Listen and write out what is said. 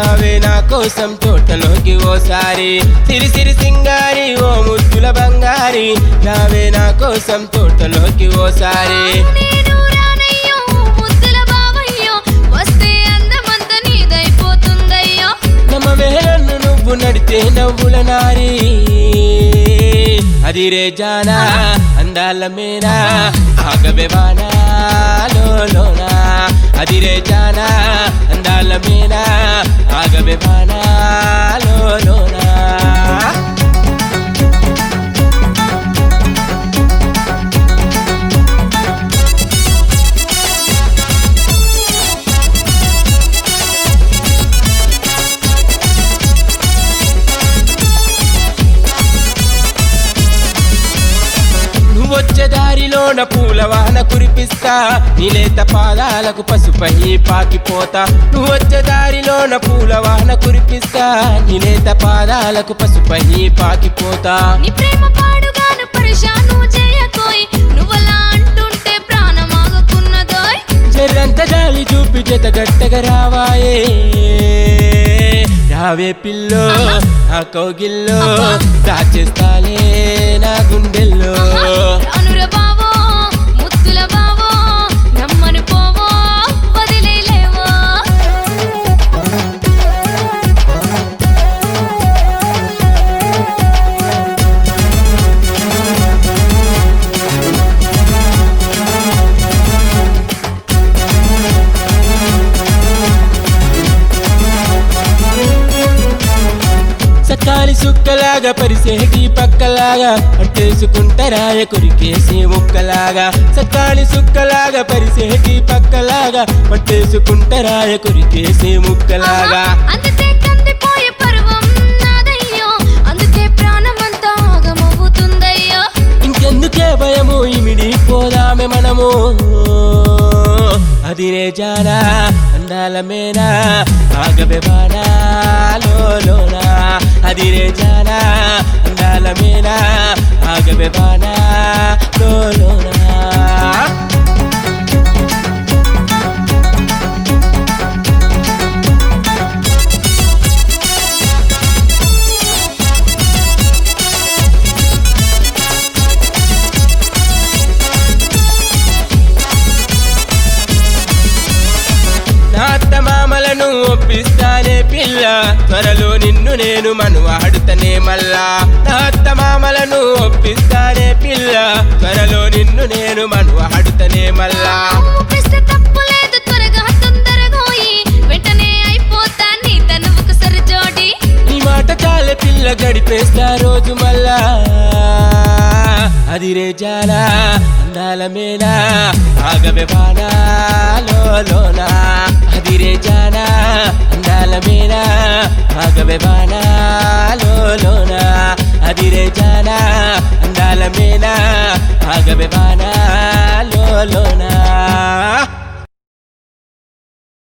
రావే నా కోసం తోటలోకి ఓసారి సిరి సిరి సింగారి ఓ ముద్దుల బంగారి రావే నా కోసం తోటలోకి ఓసారి నేను రానయ్యో ముద్దుల బావయ్యో వస్తే అందమంత నీదైపోతుందయ్యో నమ్మవే నన్ను నువ్వు నడితే నవ్వుల నారి అది రే జానా అందాల మేనా ఆగవే వానా లోనా అది రే జానా అందాల మేనా ఆగవే వానా లోనా నువ్వొచ్చే దారిలోన పూలవాన కురిపిస్తా నీలేత పాదాలకు పసుపై పాకిపోతా నువ్వొచ్చే దారిలోన పూలవాన కురిపిస్తా నీలేత పాదాలకు పసుపై పాకిపోతా నీ ప్రేమ పాడుగాను పరిశాను చేయకోయ్ నువ్వలా అంటుంటే ప్రాణమాగుతున్నదోయ్ జర్రంత జాలి చూపి జత గట్టగా రావాయే రావే పిల్లో నా కౌగిల్లో దాచేస్తాలే నా గుండెల్లో రానుర బావో ముద్దుల బావో నమ్మను పోవో వదిలేలేవో సకాలి సుక్కలాగా పరిసేటి పక్కలాగా పట్టేసుకుంటరాయ కొరికేసి ముక్కలాగా సకాలి సుక్కలాగా పరిసేటి పక్కలాగా పట్టేసుకుంటరాయ కొరికేసి ముక్కలాగా అందుకే కందిపోయే పర్వం నాదయ్యో అందుకే ప్రాణమంతా ఆగమవుతుందయ్యో ఇంకెందుకే భయము ఇమిడి పోదామె మనము అది రే జానా అందాల మేనా ఆగవే బానా లోనా అది రే జానా అందాల మేనా ఆగవే బానా లోనా నా అత్త మామలను ఒప్పిస్తానే పిల్ల త్వరలో నిన్ను నేను మనువాడుతనే మల్లా నా అత్త మామలను ఒప్పిస్తానే పిల్ల త్వరలో నిన్ను నేను మనువాడుతనే మల్లా ఒప్పిస్తే తప్పు లేదు త్వరగా తొందరగా పోయి వెంటనే అయిపోతా నీ తనువుకు సరిజోడి ఈ మాట చాలే పిల్ల గడిపేస్తా రోజు మళ్ళా అది రే జానా అందాల మేనా ఆగవే బానా లోనా అది రే జానా అందాల మేనా ఆగవే బానా లోనా అది రే జానా అందాల మేనా ఆగవే బానా లోనా